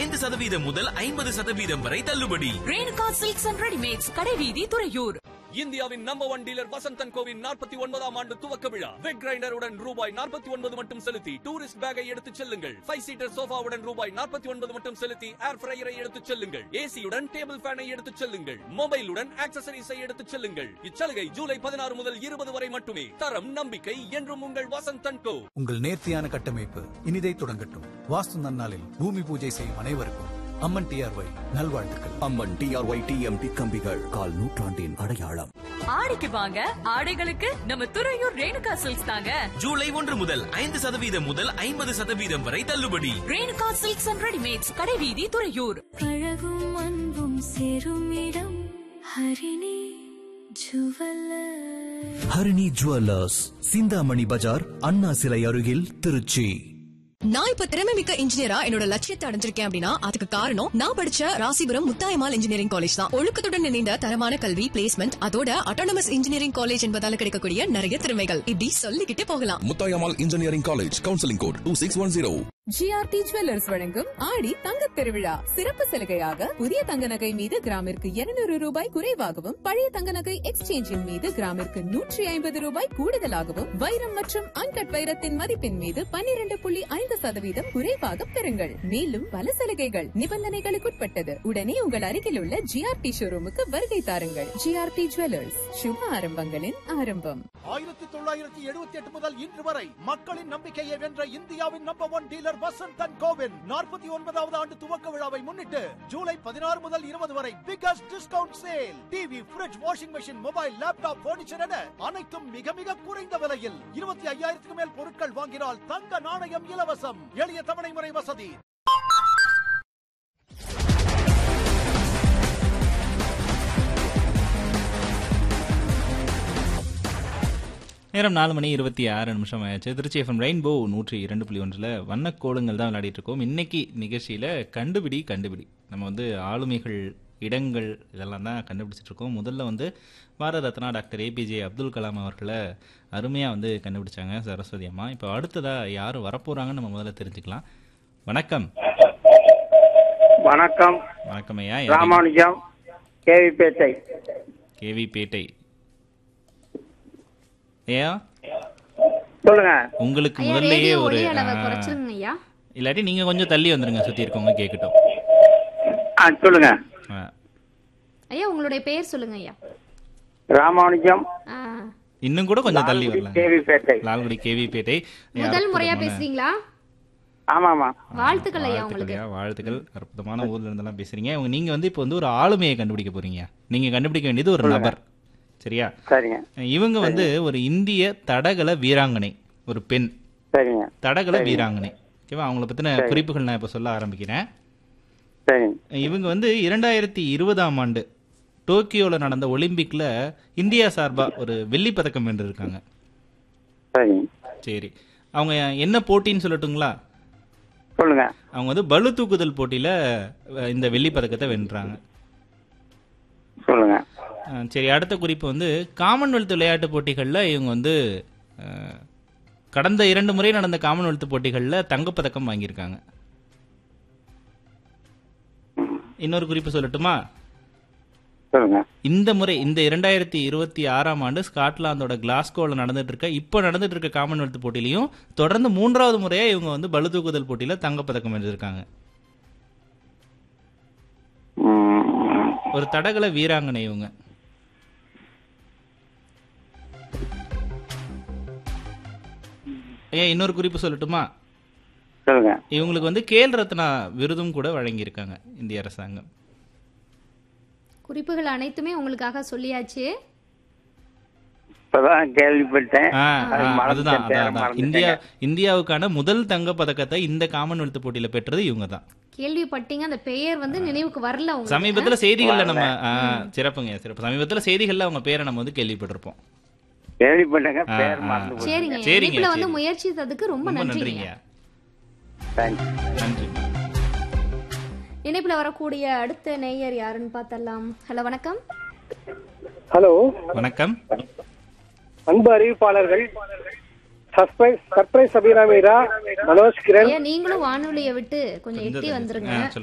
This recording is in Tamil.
ஐந்து சதவீதம் முதல் ஐம்பது சதவீதம் வரை தள்ளுபடி ரேணுகா சில்க்ஸ் அண்ட் ரெடிமேட்ஸ் கடைவீதி துறையூர் இந்தியாவின் நம்பர் ஒன் டீலர் வசந்தன் கோவின் நாற்பத்தி ஒன்பதாம் ஆண்டு துவக்க விழா வெக் கிரைண்டருடன் ரூபாய் நாற்பத்தி ஒன்பது மட்டும் செலுத்தி டூரிஸ்ட் பேக்கை எடுத்துச் செல்லுங்கள் ஃபைவ் சீட்டர் சோஃபாவுடன் ரூபாய் நாற்பத்தி ஒன்பது மட்டும் செலுத்தி ஏர் ஃப்ரையரை எடுத்துச் செல்லுங்கள் ஏசியுடன் டேபிள் ஃபேனை எடுத்துச் செல்லுங்கள் மொபைலுடன் ஆக்சசரிஸை எடுத்துச் செல்லுங்கள் இச்சலுகை ஜூலை பதினாறு முதல் இருபது வரை மட்டுமே தரம் நம்பிக்கை என்றும் உங்கள் வசந்தன் கோ உங்கள் நேர்த்தியான கட்டமைப்பு இனிதை தொடங்கட்டும் வாஸ்து நன்னாளில் பூமி பூஜை செய்யும் அனைவருக்கும் அம்மன் டிஆர்ஒய் நல்வாழ்த்துக்கள் அம்மன் டிஆர்ஒய் டிஎம்டி கம்பிகள் கால் நூற்றாண்டின் அடையாளம் ஆடிக்கு வாங்க ஆடைகளுக்கு நம்ம துறையூர் ரேணுகா சில்க்ஸ் தாங்க ஜூலை ஒன்று முதல் ஐந்து சதவீதம் முதல் ஐம்பது சதவீதம் வரை தள்ளுபடி ரேணுகா சில்க்ஸ் அண்ட் ரெடிமேட்ஸ் கடைவீதி துறையூர் அழகும் அன்பும் சேரும் இடம் ஹரிணி ஜுவல்லர் ஹரிணி ஜுவல்லர்ஸ் சிந்தாமணி பஜார் அண்ணா சிலை அருகில் திருச்சி நான் இப்ப திறமை மிக்க இன்ஜினியரா என்னோட லட்சியத்தை அடைஞ்சிருக்கேன் அப்படின்னா அதுக்கு காரணம் நான் படிச்ச ராசிபுரம் முத்தாயமால் இன்ஜினியரிங் காலேஜ் தான் ஒழுக்கத்துடன் இணைந்த தரமான கல்வி பிளேஸ்மெண்ட் அதோட அட்டானமஸ் இன்ஜினியரிங் காலேஜ் என்பதால கிடைக்கக்கூடிய நிறைய திறமைகள் இப்படி சொல்லிக்கிட்டே போகலாம் Muthayammal engineering college counselling code two six one zero GRT jewellers வழங்கும் ஆடி தங்கத் திருவிழா சிறப்பு சலுகையாக புதிய தங்க நகை மீது கிராமிற்கு 200 ரூபாய் குறைவாகவும் பழைய தங்க நகை எக்ஸ்சேஞ்சின் மீது கிராமிற்கு நூற்றி ஐம்பது ரூபாய் கூடுதலாகவும் வைரம் மற்றும் அன்கட் வைரத்தின் மதிப்பின் மீது 12.5% புள்ளி ஐந்து சதவீதம் குறைவாக பெறுங்கள் மேலும் பல சலுகைகள் நிபந்தனைகளுக்குட்பட்டது உடனே உங்கள் அருகில் உள்ள ஜிஆர்டி ஷோரூமுக்கு வருகை தாருங்கள் ஜிஆர்டி ஜுவல்லர்ஸ் சுப ஆரம்பங்களின் ஆரம்பம் ஆயிரத்தி தொள்ளாயிரத்தி எழுபத்தி எட்டு முதல் இன்று வரை மக்களின் நம்பிக்கையை வென்ற இந்தியாவின் நம்பர் ஒன் டீலர் வசந்தன் கோவின் நாற்பத்தி ஒன்பதாவது ஆண்டு துவக்க விழாவை முன்னிட்டு ஜூலை பதினாறு முதல் இருபது வரை biggest discount sale TV fridge washing machine mobile laptop furniture என அனைத்தும் மிக மிக குறைந்த விலையில் இருபத்தி ஐயாயிரத்துக்கு மேல் பொருட்கள் வாங்கினால் தங்க நாணயம் இலவசம் எளிய தவணை முறை வசதி நேரம் நாலு மணி இருபத்தி ஆறு நிமிஷம் ஆயாச்சு திருச்சி எஃப்எம் ரெயின்போ நூற்றி இரண்டு புள்ளி ஒன்றில் வண்ணக்கோலங்கள் தான் விளையாடிட்டு இருக்கோம் இன்னைக்கு நிகழ்ச்சியில் கண்டுபிடி கண்டுபிடி நம்ம வந்து ஆளுமைகள் இடங்கள் இதெல்லாம் தான் கண்டுபிடிச்சிட்டு இருக்கோம் முதல்ல வந்து பாரத ரத்னா டாக்டர் ஏபிஜே அப்துல் கலாம் அவர்களை அருமையாக வந்து கண்டுபிடிச்சாங்க சரஸ்வதி அம்மா இப்போ அடுத்ததாக யார் வரப்போகிறாங்கன்னு நம்ம முதல்ல தெரிஞ்சுக்கலாம் வணக்கம் வணக்கம் வணக்கம் ஐயா ராமானுஜம் கேவிப்பேட்டை கேவி பேட்டை ஐயா சொல்லுங்க உங்களுக்கு ஐயா முதல்லயே ரேடியோ ஒரு ஒலி அளவை ஆ, குறைச்சிருங்க ஐயா இல்லாட்டி நீங்க கொஞ்சம் தள்ளி வந்துருங்க சுத்தி இருக்கவங்க கேட்கட்டும் ஆ சொல்லுங்க ஆ, ஐயா உங்களுடைய பெயர் சொல்லுங்க ஐயா ராமானுஜம் ஆ, இன்னும் கூட கொஞ்சம் தள்ளி லால்குடி வரலாம் கேவிப்பேட்டை லால்குடி கேவி பேட்டை முதல் முறையா அற்புதமான- பேசுறீங்களா ஆமாமா வாழ்த்துக்கள் ஐயா வாழ்த்துக்கள் உங்களுக்கு ஐயா, வாழ்த்துக்கள் அற்புதமான ஊர்ல இருந்தெல்லாம் பேசுறீங்க உங்க நீங்க வந்து இப்போ வந்து ஒரு ஆளுமையை கண்டுபிடிக்க போறீங்க நீங்க கண்டுபிடிக்க வேண்டியது ஒரு நபர் சரியா சரிங்க இவங்க வந்து ஒரு இந்திய தடகள வீராங்கனை ஒரு பெண் சரிங்க தடகள சரிங்க. வீராங்கனை ஓகேவா அவங்கள பத்தின சரி. குறிப்புகள் நான் இப்ப சொல்ல ஆரம்பிக்கிறேன் சரிங்க இவங்க வந்து இரண்டாயிரத்தி இருபதாம் ஆண்டு டோக்கியோவில் நடந்த ஒலிம்பிக்ல இந்தியா சார்பா ஒரு வெள்ளிப் பதக்கம் வென்றிருக்காங்க சரிங்க சரி அவங்க என்ன போட்டின்னு சொல்லட்டுங்களா சொல்லுங்க அவங்க வந்து பளு தூக்குதல் போட்டியில அஹ், இந்த வெள்ளிப் பதக்கத்தை வென்றாங்க சொல்லுங்க அஹ், சரி அடுத்த குறிப்பு வந்து காமன்வெல்த் விளையாட்டு போட்டிகளில் இவங்க வந்து அஹ், கடந்த இரண்டு முறை நடந்த காமன்வெல்த் போட்டிகளில் தங்கப்பதக்கம் வாங்கியிருக்காங்க இன்னொரு குறிப்பு சொல்லட்டுமா சொல்லுங்க இந்த முறை இந்த இரண்டாயிரத்தி இருபத்தி ஆறாம் ஆண்டு ஸ்காட்லாந்தோட கிளாஸ்கோவில் நடந்துட்டு இருக்க இப்போ நடந்துட்டு இருக்க காமன்வெல்த் போட்டியிலையும் தொடர்ந்து மூன்றாவது முறையா இவங்க வந்து பளு தூக்குதல் போட்டியில தங்கப்பதக்கம் வென்றிருக்காங்க ம், ஒரு தடகள வீராங்கனை இவங்க ஏன் இன்னொரு குறிப்பு சொல்லட்டுமா சொல்லுங்க இவங்களுக்கு வந்து கேல் ரத்னா விருதும் கூட வழங்கியிருக்காங்க இந்திய அரசாங்கம் குறிப்புகள் அனைத்துமே உங்களுக்காக சொல்லியாச்சு இப்பதான் கேள்விப்பட்டேன் ஆ, அது ஆ, மறந்துட்டேன், அதுதான் பேரை அதான், அதான். மறந்துட்டேங்க. இந்தியா இந்தியாவுக்கான முதல் தங்க பதக்கத்தை இந்த காமன்வெல்த் போட்டியில பெற்றது இவங்க தான் கேள்விப்பட்டீங்க அந்த பெயர் வந்து நினைவுக்கு வரல உங்களுக்கு சமீபத்துல செய்திகள்ல வரல. நம்ம ஆ, சிறப்புங்க சிறப்பு சமீபத்துல செய்திகள்ல அவங்க பேரை நம்ம வந்து கேள்விப்பட்டிருப்போம் கேள்விப்பட்டேங்க ஆ, பேர் ஆ. மறந்து போச்சு. சரிங்க சரிங்க, இணைப்புல வந்து சரி. முயற்சித்ததுக்கு ரொம்ப ரொம்ப நன்றிங்க நன்றிங்க தேங்க்ஸ் நன்றி இணைப்புல வரக்கூடிய அடுத்த நேயர் யாருன்னு பார்த்தலாம் ஹலோ வணக்கம் ஹலோ வணக்கம் அன்பு அறிவிப்பாளர்கள் சர்ப்ரைஸ் சர்ப்ரைஸ் அபிராமிரா மனோஜ் கிரண் ஐயா நீங்களும் வானொலியை விட்டு கொஞ்சம் எட்டி ஆ, வந்துருங்க சொல்லுங்க